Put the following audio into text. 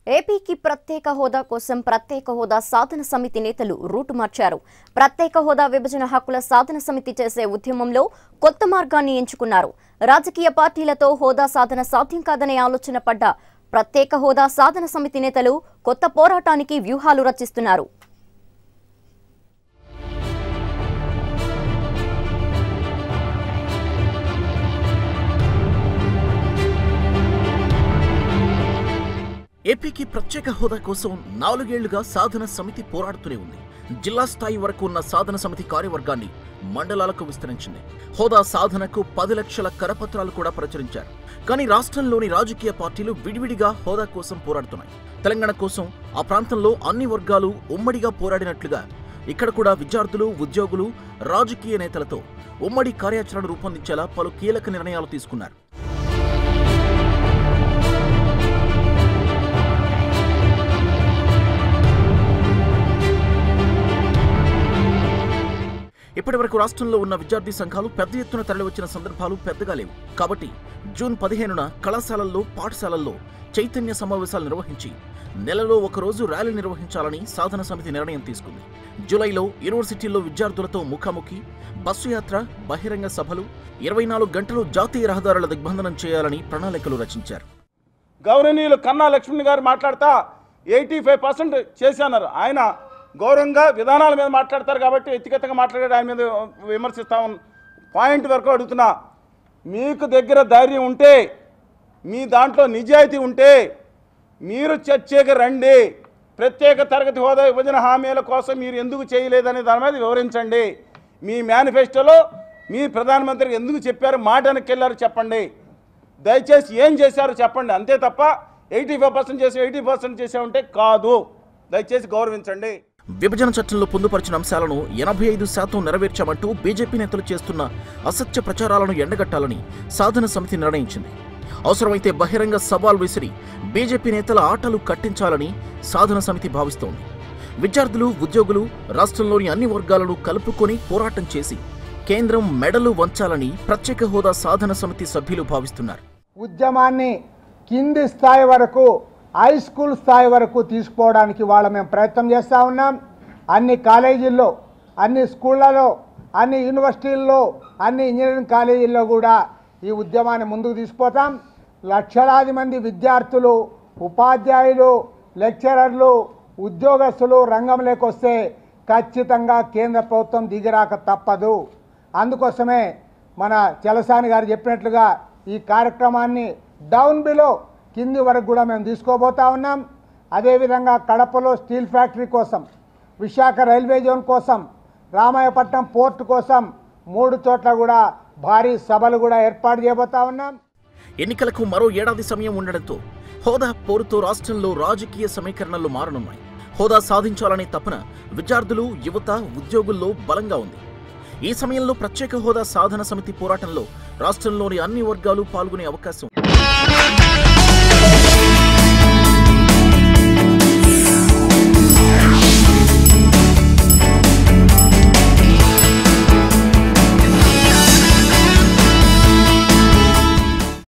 ఏపీకి ప్రత్యేక హోదా కోసం ప్రత్యేక హోదా సాధన సమితి నేతలు రూటు మార్చారు ప్రత్యేక హోదా విభజన హక్కుల సాధన సమితి చేసే ఉద్యమంలో కొత్త మార్గాన్ని ఎంచుకున్నారు రాజకీయ పార్టీలతో హోదా సాధన సాధ్యం కాదనే ఆలోచన పడ్డ ప్రత్యేక హోదా సాధన సమితి నేతలు కొత్త పోరాటానికి వ్యూహాలు రచిస్తున్నారు ఏపీకి ప్రత్యేక హోదా కోసం నాలుగేళ్లుగా సాధన సమితి పోరాడుతూనే ఉంది జిల్లా స్థాయి వరకు ఉన్న సాధన సమితి కార్యవర్గాన్ని మండలాలకు విస్తరించింది హోదా సాధనకు పది లక్షల కరపత్రాలు కూడా ప్రచురించారు కానీ రాష్ట్రంలోని రాజకీయ పార్టీలు విడివిడిగా హోదా కోసం పోరాడుతున్నాయి తెలంగాణ కోసం ఆ ప్రాంతంలో అన్ని వర్గాలు ఉమ్మడిగా పోరాడినట్లుగా ఇక్కడ కూడా విద్యార్థులు ఉద్యోగులు రాజకీయ నేతలతో ఉమ్మడి కార్యాచరణ రూపొందించేలా పలు కీలక నిర్ణయాలు తీసుకున్నారు ఇప్పటి వరకు రాష్ట్రంలో ఉన్న విద్యార్థి సంఘాలు పెద్ద ఎత్తున తరలివచ్చిన సందర్భాలు పెద్దగా లేవు కాబట్టి జూన్ పదిహేనున కళాశాలల్లో పాఠశాలల్లో చైతన్య సమావేశాలు నిర్వహించి నెలలో ఒకరోజు ర్యాలీ నిర్వహించాలని సాధన సమితి నిర్ణయం తీసుకుంది జూలైలో యూనివర్సిటీల్లో విద్యార్థులతో ముఖాముఖి బస్సు యాత్ర బహిరంగ సభలు ఇరవై నాలుగు గంటలు జాతీయ రహదారుల దిగ్బంధనం చేయాలని ప్రణాళికలు రచించారు గౌరవనీయులు కన్నా లక్ష్మణ్ గారు మాట్లాడతా ఎయిటీ ఫైవ్ పర్సెంట్ చేశాన్నారు ఆయన గౌరవంగా విధానాల మీద మాట్లాడతారు కాబట్టి వ్యక్తిగతంగా మాట్లాడే ఆయన మీద విమర్శిస్తా ఉన్న పాయింట్ వరకు అడుగుతున్నా మీకు దగ్గర ధైర్యం ఉంటే మీ దాంట్లో నిజాయితీ ఉంటే మీరు చర్చకి రండి ప్రత్యేక తరగతి హోదా విభజన హామీల కోసం మీరు ఎందుకు చేయలేదని దాని మీద వివరించండి మీ మేనిఫెస్టోలో మీ ప్రధానమంత్రికి ఎందుకు చెప్పారు మాట వెనక్కి చెప్పండి దయచేసి ఏం చేశారో చెప్పండి అంతే తప్ప ఎయిటీ ఫైవ్ పర్సెంట్ చేసి ఎయిటీ పర్సెంట్ చేసామంటే కాదు దయచేసి గౌరవించండి విభజన చట్టంలో పొందుపరిచిన అంశాలను ఎనభై ఐదు శాతం నెరవేర్చామంటూ బీజేపీ నేతలు చేస్తున్న అసత్య ప్రచారాలను ఎండగట్టాలని సాధన సమితి నిర్ణయించింది అవసరమైతే బహిరంగ సవాల్ విసిరి బీజేపీ నేతల ఆటలు కట్టించాలని సాధన సమితి భావిస్తోంది విద్యార్థులు ఉద్యోగులు రాష్ట్రంలోని అన్ని వర్గాలను కలుపుకొని పోరాటం చేసి కేంద్రం మెడలు వంచాలని ప్రత్యేక హోదా సాధన సమితి సభ్యులు భావిస్తున్నారు ఉద్యమాన్ని కింది స్థాయి వరకు హై స్కూల్ స్థాయి వరకు తీసుకుపోవడానికి వాళ్ళ మేము ప్రయత్నం చేస్తూ ఉన్నాం అన్ని కాలేజీల్లో అన్ని స్కూళ్ళలో అన్ని యూనివర్సిటీల్లో అన్ని ఇంజనీరింగ్ కాలేజీల్లో కూడా ఈ ఉద్యమాన్ని ముందుకు తీసుకుపోతాం లక్షలాది మంది విద్యార్థులు ఉపాధ్యాయులు లెక్చరర్లు ఉద్యోగస్తులు రంగంలోకి వస్తే ఖచ్చితంగా కేంద్ర ప్రభుత్వం దిగిరాక తప్పదు అందుకోసమే మన చలసాని గారు చెప్పినట్లుగా ఈ కార్యక్రమాన్ని డౌన్ బిలో కింది వరకు కూడా మేము తీసుకోబోతా ఉన్నాం అదేవిధంగా కడపలో స్టీల్ ఫ్యాక్టరీ కోసం విశాఖ రైల్వే జోన్ కోసం రామాయపట్నం పోర్ట్ కోసం మూడు చోట్ల కూడా భారీ సభలు కూడా ఏర్పాటు చేయబోతా ఉన్నాం ఎన్నికలకు మరో ఏడాది సమయం ఉండడంతో హోదా పోరుతో రాష్ట్రంలో రాజకీయ సమీకరణలు మారనున్నాయి హోదా సాధించాలనే తపన విద్యార్థులు యువత ఉద్యోగుల్లో బలంగా ఉంది ఈ సమయంలో ప్రత్యేక హోదా సాధన సమితి పోరాటంలో రాష్ట్రంలోని అన్ని వర్గాలు పాల్గొనే అవకాశం